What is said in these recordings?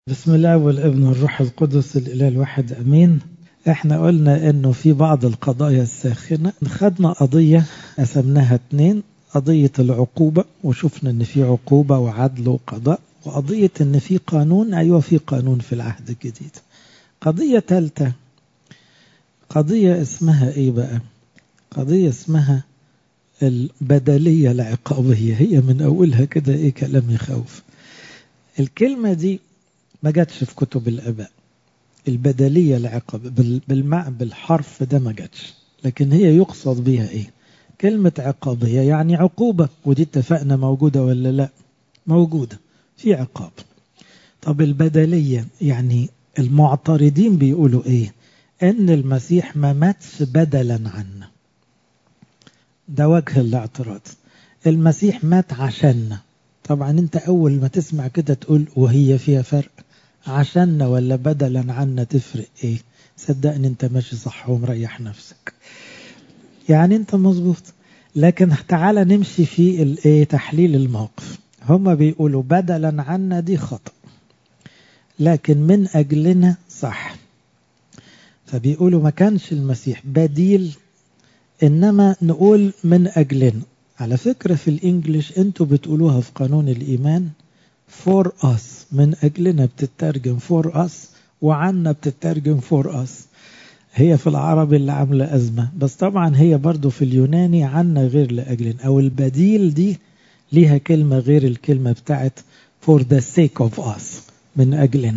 بسم الله والابن والروح القدس الاله الواحد امين احنا قلنا انه في بعض القضايا الساخنه خدنا قضيه قسمناها اتنين قضيه العقوبه وشفنا ان في عقوبه وعدل وقضاء وقضيه ان في قانون ايوه في قانون في العهد الجديد قضيه ثالثه قضيه اسمها ايه بقى قضيه اسمها البدليه العقابيه هي من اولها كده ايه كلام يخوف الكلمه دي ما جاتش في كتب الآباء البدلية العقاب بالمع بالحرف ده ما جاتش لكن هي يقصد بها ايه كلمة عقابية يعني عقوبة ودي اتفقنا موجودة ولا لا موجودة في عقاب طب البدلية يعني المعترضين بيقولوا ايه ان المسيح ما ماتش بدلا عنا ده وجه الاعتراض المسيح مات عشاننا طبعا انت اول ما تسمع كده تقول وهي فيها فرق عشاننا ولا بدلا عنا تفرق ايه صدقني انت ماشي صح ومريح نفسك يعني انت مظبوط لكن تعالى نمشي في الايه تحليل الموقف هما بيقولوا بدلا عنا دي خطأ لكن من اجلنا صح فبيقولوا ما كانش المسيح بديل انما نقول من اجلنا على فكرة في الانجليش انتوا بتقولوها في قانون الايمان for us من أجلنا بتترجم for us وعنا بتترجم for us هي في العربي اللي عاملة أزمة بس طبعا هي برضو في اليوناني عنا غير لأجلنا أو البديل دي ليها كلمة غير الكلمة بتاعت for the sake of us من أجلنا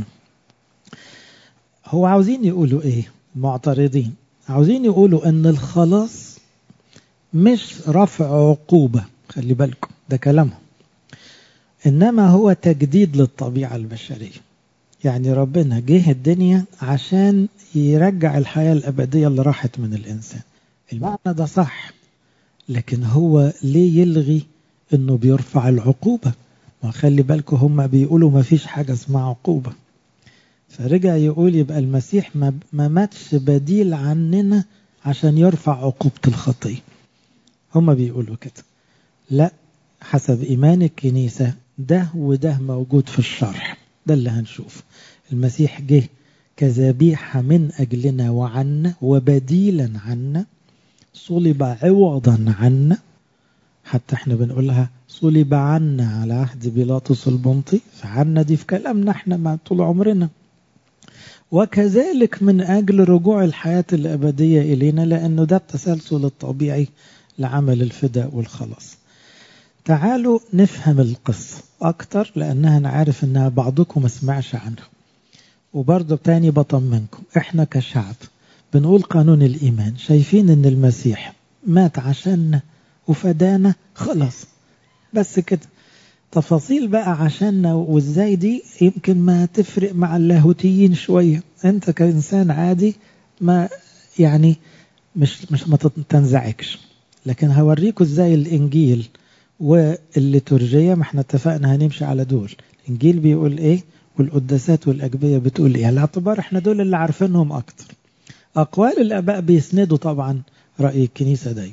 هو عاوزين يقولوا إيه معترضين عاوزين يقولوا أن الخلاص مش رفع عقوبة خلي بالكم ده كلامهم إنما هو تجديد للطبيعة البشرية يعني ربنا جه الدنيا عشان يرجع الحياة الأبدية اللي راحت من الإنسان المعنى ده صح لكن هو ليه يلغي إنه بيرفع العقوبة ما خلي بالكم هم بيقولوا ما فيش حاجة اسمها عقوبة فرجع يقول يبقى المسيح ما ماتش بديل عننا عشان يرفع عقوبة الخطية هم بيقولوا كده لا حسب إيمان الكنيسة ده وده موجود في الشرح ده اللي هنشوف المسيح جه كذبيحة من أجلنا وعنا وبديلا عنا صلب عوضا عنا حتى احنا بنقولها صلب عنا على عهد بيلاطس البنطي فعنا دي في كلامنا احنا مع طول عمرنا وكذلك من أجل رجوع الحياة الأبدية إلينا لأنه ده التسلسل الطبيعي لعمل الفداء والخلاص تعالوا نفهم القصة أكتر لأنها أنا عارف أنها بعضكم ما سمعش عنها وبرضه تاني بطمنكم إحنا كشعب بنقول قانون الإيمان شايفين أن المسيح مات عشاننا وفدانا خلاص بس كده تفاصيل بقى عشاننا وازاي دي يمكن ما تفرق مع اللاهوتيين شوية انت كإنسان عادي ما يعني مش مش ما تنزعجش لكن هوريكم ازاي الانجيل والليتورجية ما احنا اتفقنا هنمشي على دول الانجيل بيقول ايه والقداسات والاجبية بتقول ايه على اعتبار احنا دول اللي عارفينهم اكتر اقوال الاباء بيسندوا طبعا رأي الكنيسة دايما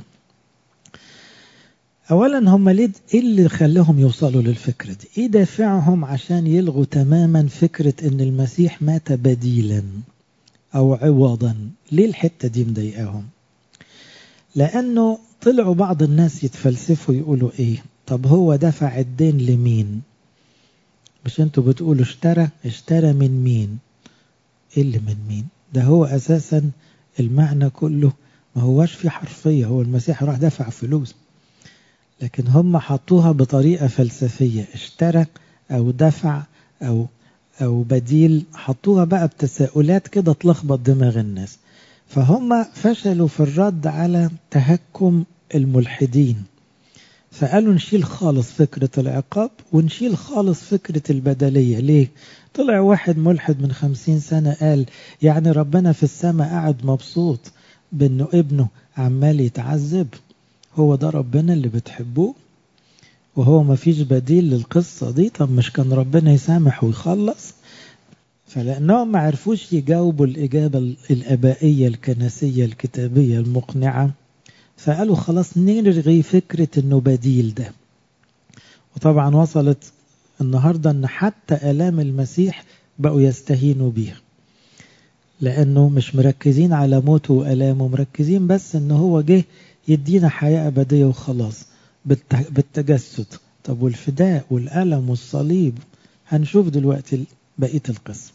اولا هم ليه ايه اللي خلاهم يوصلوا للفكرة دي ايه دافعهم عشان يلغوا تماما فكرة ان المسيح مات بديلا او عوضا ليه الحتة دي مضايقاهم لانه طلعوا بعض الناس يتفلسفوا يقولوا ايه طب هو دفع الدين لمين مش انتوا بتقولوا اشترى اشترى من مين ايه اللي من مين ده هو اساسا المعنى كله ما هواش في حرفية هو المسيح راح دفع فلوس لكن هم حطوها بطريقة فلسفية اشترى او دفع او او بديل حطوها بقى بتساؤلات كده تلخبط دماغ الناس فهم فشلوا في الرد على تهكم الملحدين فقالوا نشيل خالص فكرة العقاب ونشيل خالص فكرة البدلية ليه؟ طلع واحد ملحد من خمسين سنة قال يعني ربنا في السماء قاعد مبسوط بأنه ابنه عمال يتعذب هو ده ربنا اللي بتحبوه وهو ما فيش بديل للقصة دي طب مش كان ربنا يسامح ويخلص فلأنهم ما عرفوش يجاوبوا الإجابة الأبائية الكنسية الكتابية المقنعة فقالوا خلاص نلغي فكرة انه بديل ده وطبعا وصلت النهاردة ان حتى آلام المسيح بقوا يستهينوا بيها لأنه مش مركزين على موته وألامه مركزين بس إن هو جه يدينا حياة أبدية وخلاص بالتجسد طب والفداء والألم والصليب هنشوف دلوقتي بقية القصة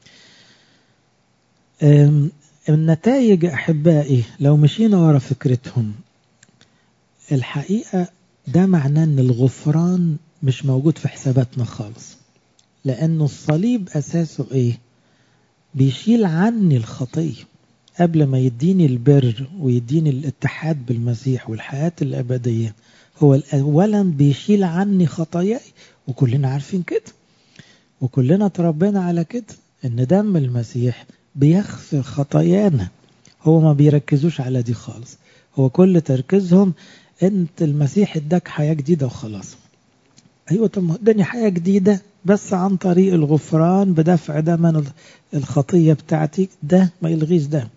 النتائج أحبائي لو مشينا ورا فكرتهم الحقيقة ده معناه أن الغفران مش موجود في حساباتنا خالص لأنه الصليب أساسه إيه بيشيل عني الخطية قبل ما يديني البر ويديني الاتحاد بالمسيح والحياة الأبدية هو أولا بيشيل عني خطاياي وكلنا عارفين كده وكلنا تربينا على كده ان دم المسيح بيغفر خطايانا هو ما بيركزوش على دي خالص هو كل تركيزهم انت المسيح اداك حياة جديدة وخلاص ايوه طب ما اداني حياة جديدة بس عن طريق الغفران بدفع دم الخطية بتاعتي ده ما يلغيش ده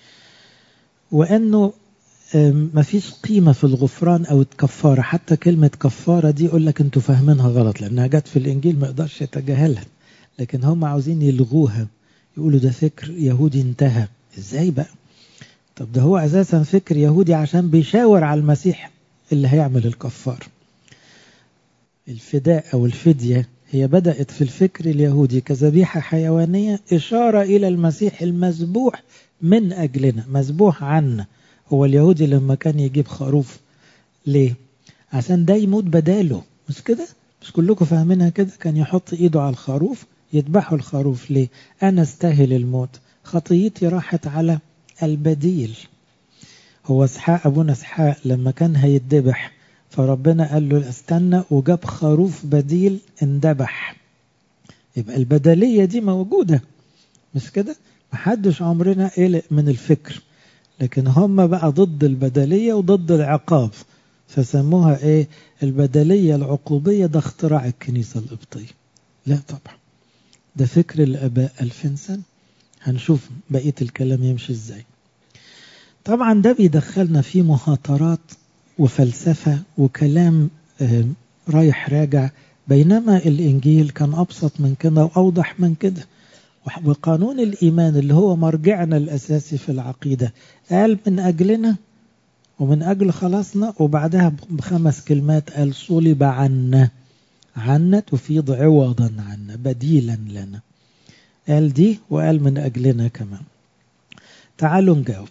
وانه ما فيش قيمة في الغفران أو الكفارة حتى كلمة كفارة دي يقول لك أنتوا فاهمينها غلط لأنها جت في الإنجيل ما يقدرش يتجاهلها لكن هم عاوزين يلغوها يقولوا ده فكر يهودي انتهى إزاي بقى طب ده هو أساسا فكر يهودي عشان بيشاور على المسيح اللي هيعمل الكفار الفداء أو الفدية هي بدأت في الفكر اليهودي كذبيحة حيوانية إشارة إلى المسيح المذبوح من أجلنا مذبوح عنا هو اليهودي لما كان يجيب خروف ليه عشان ده يموت بداله مش كده مش كلكم فاهمينها كده كان يحط ايده على الخروف يذبحوا الخروف ليه انا استاهل الموت خطيتي راحت على البديل هو اسحاق ابونا اسحاق لما كان هيتذبح فربنا قال له استنى وجاب خروف بديل اندبح يبقى البدليه دي موجوده مش كده محدش عمرنا قلق من الفكر لكن هم بقى ضد البدلية وضد العقاب فسموها ايه البدلية العقوبية ده اختراع الكنيسة القبطية لا طبعا ده فكر الآباء ألفين سنة هنشوف بقية الكلام يمشي ازاي طبعا ده بيدخلنا في مهاترات وفلسفة وكلام رايح راجع بينما الإنجيل كان أبسط من كده وأوضح من كده وقانون الإيمان اللي هو مرجعنا الأساسي في العقيدة قال من أجلنا ومن أجل خلاصنا وبعدها بخمس كلمات قال صلب عنا عنا تفيض عوضا عنا بديلا لنا قال دي وقال من أجلنا كمان تعالوا نجاوب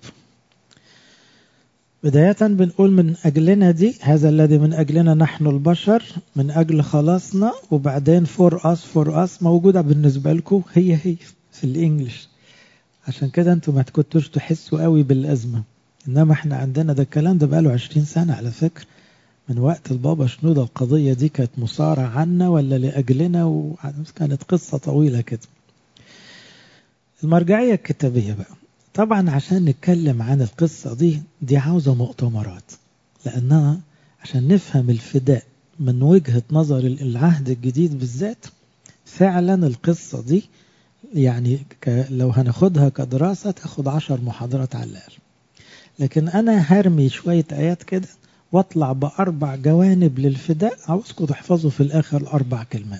بداية بنقول من أجلنا دي هذا الذي من أجلنا نحن البشر من أجل خلاصنا وبعدين فور أس فور أس موجودة بالنسبة لكم هي هي في الإنجليش عشان كده أنتوا ما كنتوش تحسوا قوي بالأزمة إنما إحنا عندنا ده الكلام ده بقاله عشرين سنة على فكرة من وقت البابا شنودة القضية دي كانت مصارع عنا ولا لأجلنا وكانت قصة طويلة كده المرجعية الكتابية بقى طبعا عشان نتكلم عن القصة دي دي عاوزة مؤتمرات لأنها عشان نفهم الفداء من وجهة نظر العهد الجديد بالذات فعلا القصة دي يعني لو هناخدها كدراسة تاخد عشر محاضرات على الأقل لكن أنا هرمي شوية آيات كده واطلع بأربع جوانب للفداء عاوزكم تحفظوا في الآخر الأربع كلمات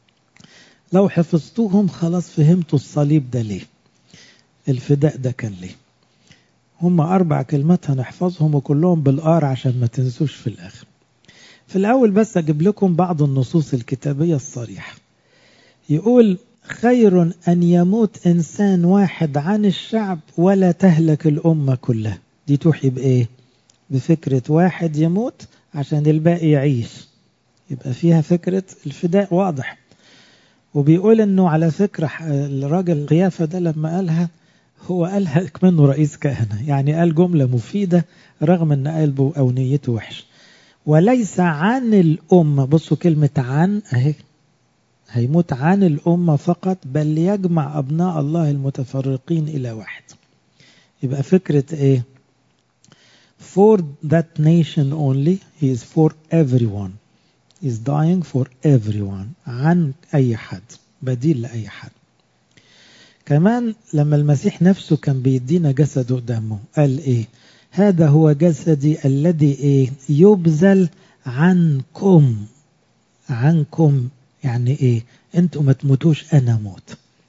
لو حفظتوهم خلاص فهمتوا الصليب ده ليه الفداء ده كان ليه هم أربع كلمات هنحفظهم وكلهم بالآر عشان ما تنسوش في الآخر في الأول بس أجيب لكم بعض النصوص الكتابية الصريحة يقول خير أن يموت إنسان واحد عن الشعب ولا تهلك الأمة كلها دي توحي بإيه بفكرة واحد يموت عشان الباقي يعيش يبقى فيها فكرة الفداء واضح وبيقول انه على فكرة الراجل قيافة ده لما قالها هو قالها منه رئيس كهنة يعني قال جملة مفيدة رغم ان قلبه او نيته وحش وليس عن الأمة بصوا كلمة عن اهي هيموت عن الأمة فقط بل يجمع أبناء الله المتفرقين إلى واحد يبقى فكرة إيه for that nation only he is for everyone he is dying for everyone عن أي حد بديل لأي حد كمان لما المسيح نفسه كان بيدينا جسده قدامه قال إيه هذا هو جسدي الذي إيه يبذل عنكم عنكم يعني ايه انتوا ما تموتوش انا موت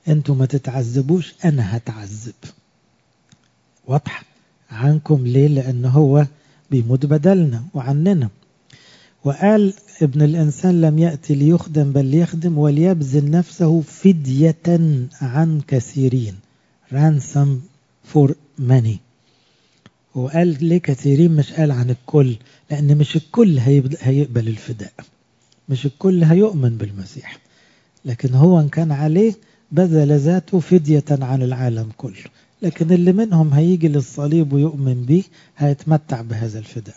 انتوا ما تتعذبوش انا هتعذب واضحة عنكم ليه لان هو بيموت بدلنا وعننا وقال ابن الإنسان لم يأتي ليخدم بل ليخدم وليبذل نفسه فدية عن كثيرين ransom for many وقال ليه كثيرين مش قال عن الكل لأن مش الكل هيقبل الفداء مش الكل هيؤمن بالمسيح لكن هو إن كان عليه بذل ذاته فدية عن العالم كله لكن اللي منهم هيجي للصليب ويؤمن به هيتمتع بهذا الفداء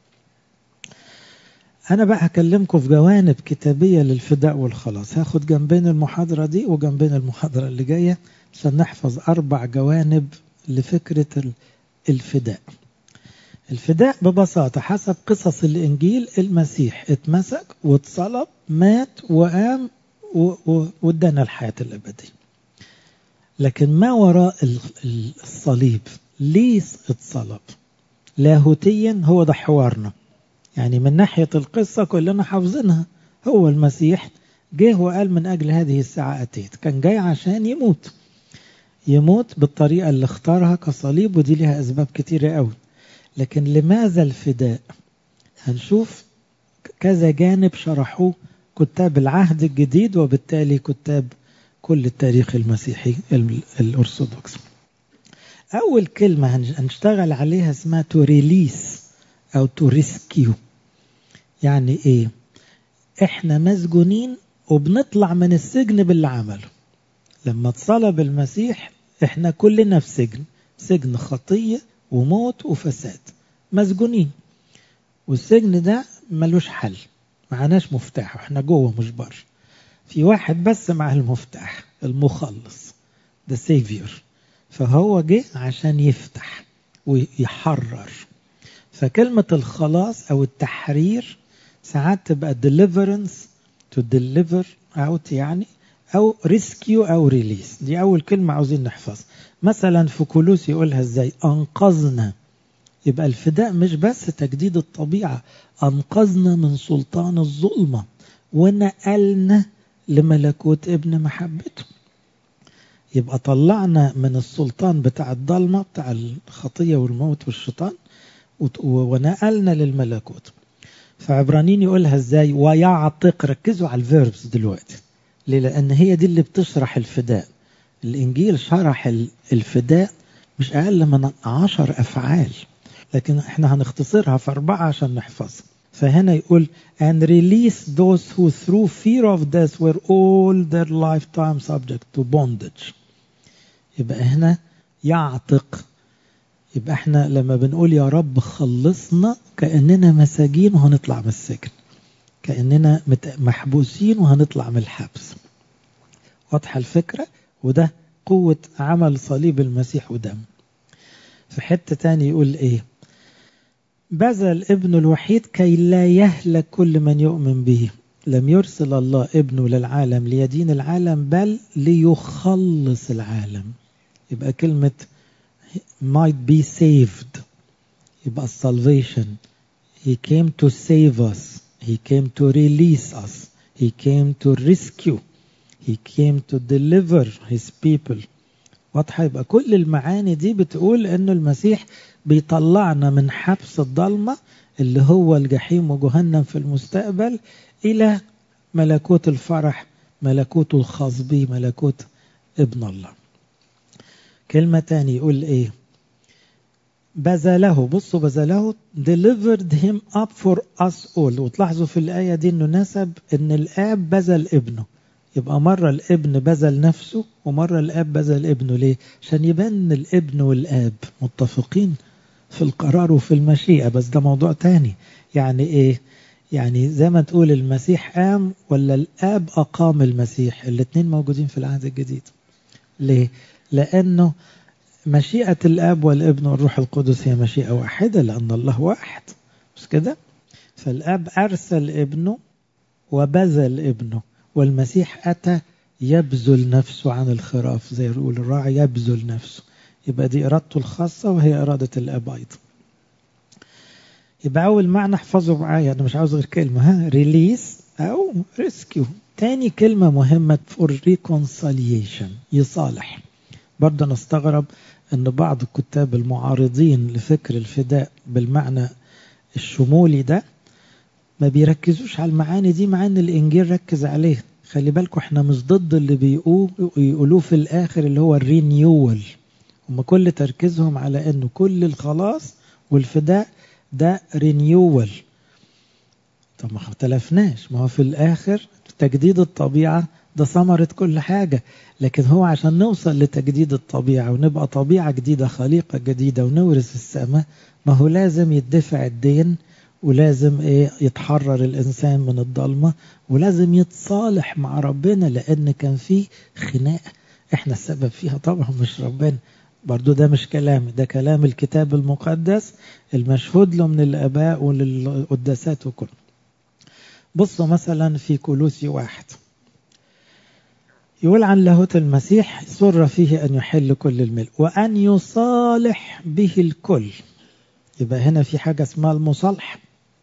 أنا بقى هكلمكم في جوانب كتابية للفداء والخلاص هاخد جنبين المحاضرة دي وجنبين المحاضرة اللي جاية عشان نحفظ أربع جوانب لفكرة الفداء الفداء ببساطة حسب قصص الإنجيل المسيح اتمسك واتصلب مات وقام وادانا الحياة الأبدية لكن ما وراء الصليب ليه اتصلب لاهوتيا هو ده حوارنا يعني من ناحية القصة كلنا حافظينها هو المسيح جه وقال من أجل هذه الساعة أتيت كان جاي عشان يموت يموت بالطريقة اللي اختارها كصليب ودي لها أسباب كتيرة قوي لكن لماذا الفداء هنشوف كذا جانب شرحوه كتاب العهد الجديد وبالتالي كتاب كل التاريخ المسيحي الأرثوذكس أول كلمة هنشتغل عليها اسمها تو ريليس أو تو ريسكيو يعني إيه؟ إحنا مسجونين وبنطلع من السجن باللي عمله لما اتصلب المسيح إحنا كلنا في سجن سجن خطية وموت وفساد مسجونين والسجن ده ملوش حل معناش مفتاح احنا جوه مش بره في واحد بس مع المفتاح المخلص ده سيفيور فهو جه عشان يفتح ويحرر فكلمة الخلاص أو التحرير ساعات تبقى deliverance to deliver out يعني أو rescue أو release دي أول كلمة عاوزين نحفظ مثلا في كولوس يقولها ازاي أنقذنا يبقى الفداء مش بس تجديد الطبيعة أنقذنا من سلطان الظلمة ونقلنا لملكوت ابن محبته يبقى طلعنا من السلطان بتاع الضلمة بتاع الخطية والموت والشيطان ونقلنا للملكوت فعبرانيين يقولها ازاي ويعتق ركزوا على الفيربس دلوقتي ليه لان هي دي اللي بتشرح الفداء الانجيل شرح الفداء مش اقل من عشر افعال لكن احنا هنختصرها في اربعة عشان نحفظها فهنا يقول and release those who through fear of death were all their lifetime subject to bondage يبقى هنا يعتق يبقى احنا لما بنقول يا رب خلصنا كأننا مساجين وهنطلع من السجن كأننا محبوسين وهنطلع من الحبس واضحة الفكرة وده قوة عمل صليب المسيح ودم في حتة تاني يقول ايه بذل ابنه الوحيد كي لا يهلك كل من يؤمن به لم يرسل الله ابنه للعالم ليدين العالم بل ليخلص العالم يبقى كلمة might be saved يبقى salvation he came to save us he came to release us he came to rescue he came to deliver his people واضحة يبقى كل المعاني دي بتقول انه المسيح بيطلعنا من حبس الضلمة اللي هو الجحيم وجهنم في المستقبل إلى ملكوت الفرح ملكوت الخاص به ملكوت ابن الله كلمة تاني يقول ايه بذله بصوا بذله delivered him up for us all وتلاحظوا في الآية دي انه نسب ان الآب بذل ابنه يبقى مرة الابن بذل نفسه ومرة الآب بذل ابنه ليه عشان يبان الابن والآب متفقين في القرار وفي المشيئة بس ده موضوع تاني يعني ايه يعني زي ما تقول المسيح قام ولا الآب أقام المسيح الاثنين موجودين في العهد الجديد ليه لأنه مشيئة الآب والابن والروح القدس هي مشيئة واحدة لأن الله واحد مش كده فالآب أرسل ابنه وبذل ابنه والمسيح أتى يبذل نفسه عن الخراف زي يقول الراعي يبذل نفسه يبقى دي إرادته الخاصة وهي إرادة الآب أيضا يبقى أول معنى احفظه معايا أنا مش عاوز غير كلمة ها ريليس أو ريسكيو تاني كلمة مهمة for reconciliation يصالح برضه نستغرب أن بعض الكتاب المعارضين لفكر الفداء بالمعنى الشمولي ده ما بيركزوش على المعاني دي مع ان الانجيل ركز عليه خلي بالكم احنا مش ضد اللي بيقولوه في الاخر اللي هو الرينيول هم كل تركيزهم على انه كل الخلاص والفداء ده رينيول طب ما اختلفناش ما هو في الاخر تجديد الطبيعه ده ثمرة كل حاجة لكن هو عشان نوصل لتجديد الطبيعة ونبقى طبيعة جديدة خليقة جديدة ونورث السماء ما هو لازم يدفع الدين ولازم ايه يتحرر الانسان من الضلمه ولازم يتصالح مع ربنا لان كان في خناقه احنا السبب فيها طبعا مش ربنا برضو ده مش كلامي ده كلام الكتاب المقدس المشهود له من الاباء وللقداسات وكل بصوا مثلا في كولوسي واحد يقول عن لاهوت المسيح سر فيه ان يحل كل الملء وان يصالح به الكل يبقى هنا في حاجه اسمها المصالحه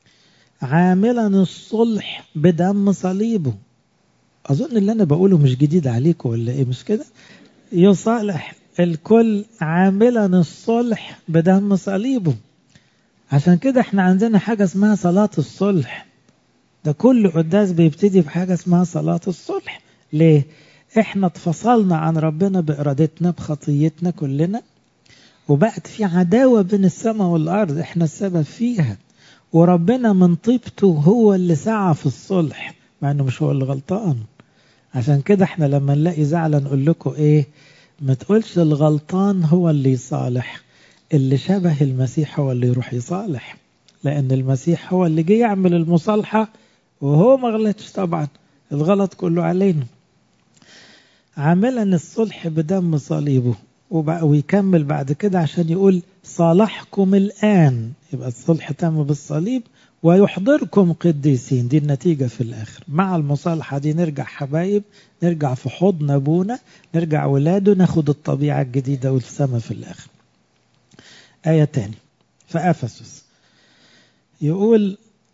عاملا الصلح بدم صليبه أظن اللي أنا بقوله مش جديد عليكم ولا إيه مش كده يصالح الكل عاملا الصلح بدم صليبه عشان كده احنا عندنا حاجة اسمها صلاة الصلح ده كل قداس بيبتدي بحاجة اسمها صلاة الصلح ليه احنا اتفصلنا عن ربنا بإرادتنا بخطيتنا كلنا وبقت في عداوة بين السماء والأرض احنا السبب فيها وربنا من طيبته هو اللي سعى في الصلح مع انه مش هو اللي غلطان عشان كده احنا لما نلاقي زعلة نقول لكم ايه ما تقولش الغلطان هو اللي يصالح اللي شبه المسيح هو اللي يروح يصالح لان المسيح هو اللي جه يعمل المصالحة وهو ما غلطش طبعا الغلط كله علينا عاملا الصلح بدم صليبه ويكمل بعد كده عشان يقول صالحكم الآن يبقى الصلح تم بالصليب ويحضركم قديسين دي النتيجة في الآخر مع المصالحة دي نرجع حبايب نرجع في حضن أبونا نرجع ولاده ناخد الطبيعة الجديدة والسماء في الآخر آية تاني فأفسس يقول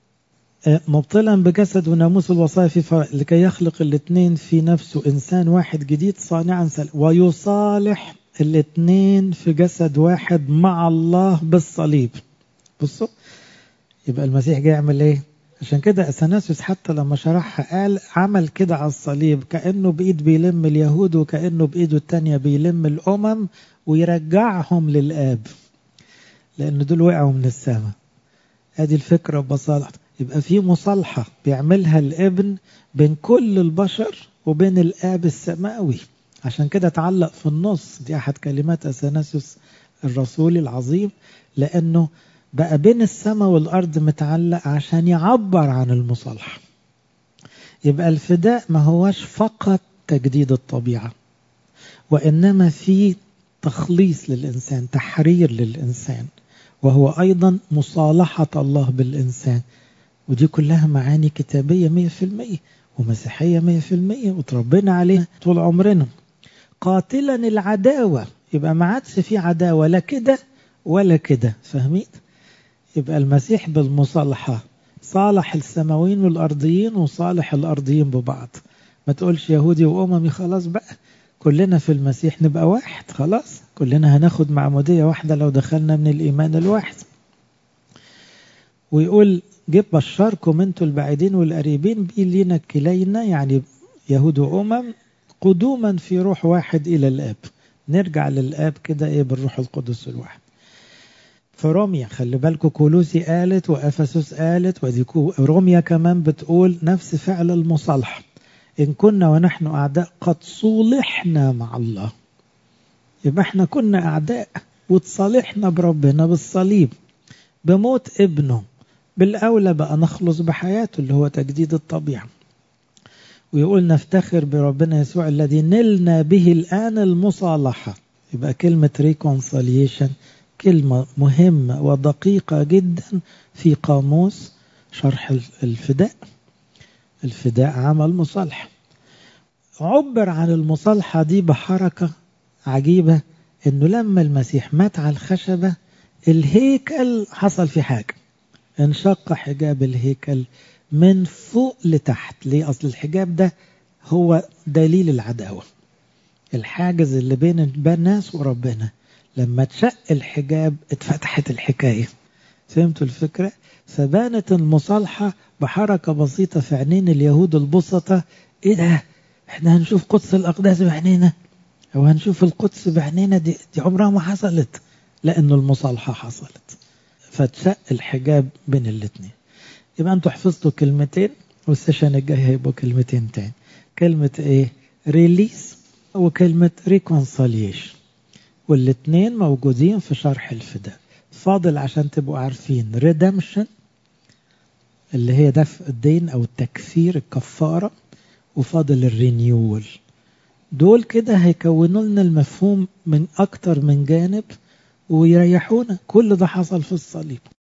مبطلا بجسد وناموس الوصايا في فرق لكي يخلق الاثنين في نفسه إنسان واحد جديد صانعا سل ويصالح الاثنين في جسد واحد مع الله بالصليب بصوا يبقى المسيح جاي يعمل ايه عشان كده اثناسيوس حتى لما شرحها قال عمل كده على الصليب كانه بايد بيلم اليهود وكانه بايده التانية بيلم الامم ويرجعهم للاب لان دول وقعوا من السماء ادي الفكره ببساطه يبقى في مصالحه بيعملها الابن بين كل البشر وبين الاب السماوي عشان كده اتعلق في النص دي احد كلمات اثناسيوس الرسول العظيم لانه بقى بين السماء والارض متعلق عشان يعبر عن المصالحه يبقى الفداء ما هوش فقط تجديد الطبيعه وانما في تخليص للانسان تحرير للانسان وهو ايضا مصالحه الله بالانسان ودي كلها معاني كتابيه 100% ومسيحيه 100% وتربينا عليها طول عمرنا قاتلا العداوه يبقى ما عادش في عداوه لا كده ولا كده فاهمين يبقى المسيح بالمصالحة صالح السماويين والأرضيين وصالح الأرضيين ببعض ما تقولش يهودي وأممي خلاص بقى كلنا في المسيح نبقى واحد خلاص كلنا هناخد معمودية واحدة لو دخلنا من الإيمان الواحد ويقول جيب بشركم انتوا البعيدين والقريبين بي لينا كلينا يعني يهود وأمم قدوما في روح واحد إلى الآب نرجع للآب كده إيه بالروح القدس الواحد في روميا خلي بالكم كولوسي قالت وافسس قالت ودي روميا كمان بتقول نفس فعل المصالحه ان كنا ونحن اعداء قد صولحنا مع الله يبقى احنا كنا اعداء وتصالحنا بربنا بالصليب بموت ابنه بالاولى بقى نخلص بحياته اللي هو تجديد الطبيعه ويقول نفتخر بربنا يسوع الذي نلنا به الان المصالحه يبقى كلمه ريكونساليشن كلمة مهمة ودقيقة جدا في قاموس شرح الفداء الفداء عمل مصالحة عبر عن المصالحة دي بحركة عجيبة انه لما المسيح مات على الخشبة الهيكل حصل في حاجة انشق حجاب الهيكل من فوق لتحت ليه أصل الحجاب ده هو دليل العداوة الحاجز اللي بين الناس وربنا لما تشق الحجاب اتفتحت الحكاية فهمتوا الفكرة فبانت المصالحة بحركة بسيطة في عينين اليهود البسطة ايه ده احنا هنشوف قدس الأقداس بعينينا او هنشوف القدس بعينينا دي, دي عمرها ما حصلت لأنه المصالحة حصلت فتشق الحجاب بين الاثنين يبقى انتوا حفظتوا كلمتين والسيشن الجاي هيبقوا كلمتين تاني كلمة ايه ريليس وكلمة ريكونساليشن والاثنين موجودين في شرح الفداء فاضل عشان تبقوا عارفين ريدمشن اللي هي دفع الدين او التكفير الكفارة وفاضل الرينيول دول كده هيكونوا لنا المفهوم من اكتر من جانب ويريحونا كل ده حصل في الصليب